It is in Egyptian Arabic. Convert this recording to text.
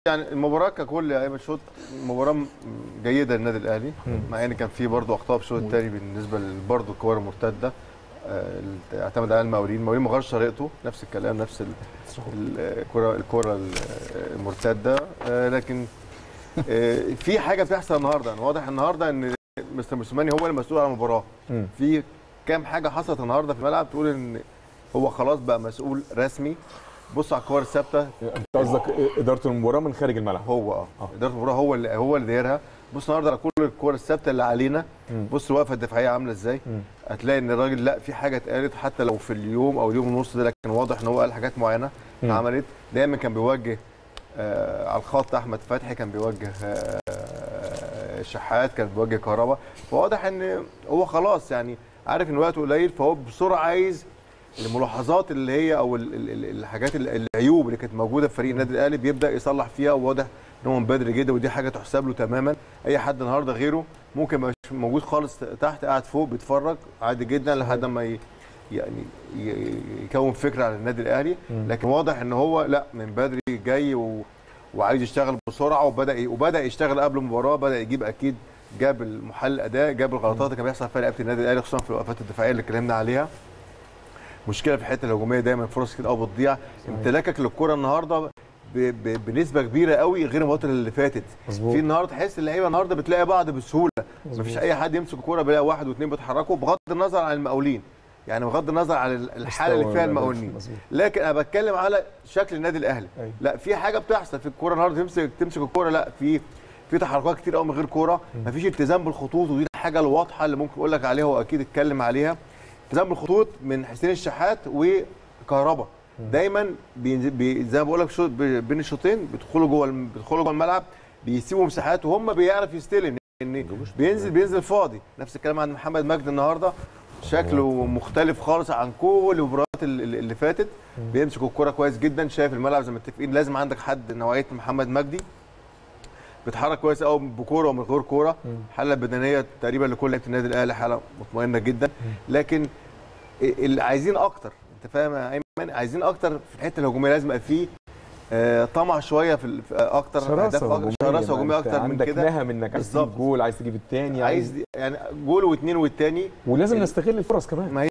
يعني المباراه ككل يا ايمن شوط مباراه م- جيده للنادي الاهلي مع ان كان في برضه اخطاء في الشوط الثاني بالنسبه برضه الكور المرتده آه، اللي اعتمد عليها المقاولين المقاولين ما غيرش طريقته نفس الكلام نفس ال- ال- الكره الكره المرتده آه، لكن آه، في حاجه بتحصل النهارده يعني واضح النهارده ان مستر موسيماني هو المسؤول عن المباراه مم. في كام حاجه حصلت النهارده في الملعب تقول ان هو خلاص بقى مسؤول رسمي بص على الكور الثابته انت قصدك اداره المباراه من خارج الملعب هو اه اداره المباراه هو اللي هو اللي دايرها بص النهارده على كل الكور الثابته اللي علينا مم. بص الوقفه الدفاعيه عامله ازاي مم. هتلاقي ان الراجل لا في حاجه اتقالت حتى لو في اليوم او اليوم ونص ده لكن واضح ان هو قال حاجات معينه مم. اتعملت دايما كان بيوجه آه على الخط احمد فتحي كان بيوجه آه شحات كان بيوجه كهربا فواضح ان هو خلاص يعني عارف ان وقته قليل فهو بسرعه عايز الملاحظات اللي هي او ال- ال- ال- الحاجات ال- العيوب اللي كانت موجوده في فريق النادي الاهلي بيبدا يصلح فيها وواضح ان هو من بدري جدا ودي حاجه تحسب له تماما اي حد النهارده غيره ممكن ما يبقاش موجود خالص تحت قاعد فوق بيتفرج عادي جدا لحد ما ي... يعني ي- يكون فكره عن النادي الاهلي لكن واضح ان هو لا من بدري جاي و... وعايز يشتغل بسرعه وبدا ي- وبدا يشتغل قبل المباراه بدا يجيب اكيد جاب المحل الاداء جاب الغلطات اللي كان بيحصل فيها لعيبه النادي الاهلي خصوصا في الوقفات الدفاعيه اللي اتكلمنا عليها مشكله في الحته الهجوميه دايما فرص كتير قوي بتضيع امتلاكك للكره النهارده ب... ب... بنسبه كبيره قوي غير المباريات اللي فاتت مظبوط في النهارده تحس اللعيبه النهارده بتلاقي بعض بسهوله مفيش اي حد يمسك الكوره بيلاقي واحد واثنين بيتحركوا بغض النظر عن المقاولين يعني بغض النظر عن الحاله اللي فيها المقاولين مظبوط. لكن انا بتكلم على شكل النادي الاهلي أيوة. لا في حاجه بتحصل في الكوره النهارده تمسك تمسك الكوره لا في في تحركات كتير قوي من غير كوره مفيش التزام بالخطوط ودي الحاجه الواضحه اللي ممكن اقول لك عليها واكيد اتكلم عليها التزام بالخطوط من حسين الشحات وكهربا دايما بينزل بي زي ما بقول لك شوط بي- بين الشوطين بيدخلوا جوه الم- بيدخلوا جوه الملعب بيسيبوا مساحات وهم بيعرف يستلم ان بينزل بينزل فاضي نفس الكلام عن محمد مجدي النهارده شكله مختلف خالص عن كل المباريات ال- ال- اللي فاتت بيمسك الكرة كويس جدا شايف الملعب زي ما متفقين لازم عندك حد نوعيه محمد مجدي بيتحرك كويس قوي بكوره ومن غير كوره حاله بدنيه تقريبا لكل لعيبه النادي الاهلي حاله مطمئنه جدا لكن اللي عايزين اكتر انت فاهم يا ايمن عايزين اكتر في الحته الهجوميه لازم يبقى فيه آه، طمع شويه في ال- في اكتر شراسه أهداف أكتر- هجوميه شراسه ما هجوميه أنت اكتر من عندك كده نهم انك عايز بالظبط. تجيب جول عايز تجيب الثاني عايز يعني جول واثنين والتاني ولازم ال- نستغل الفرص كمان ما هي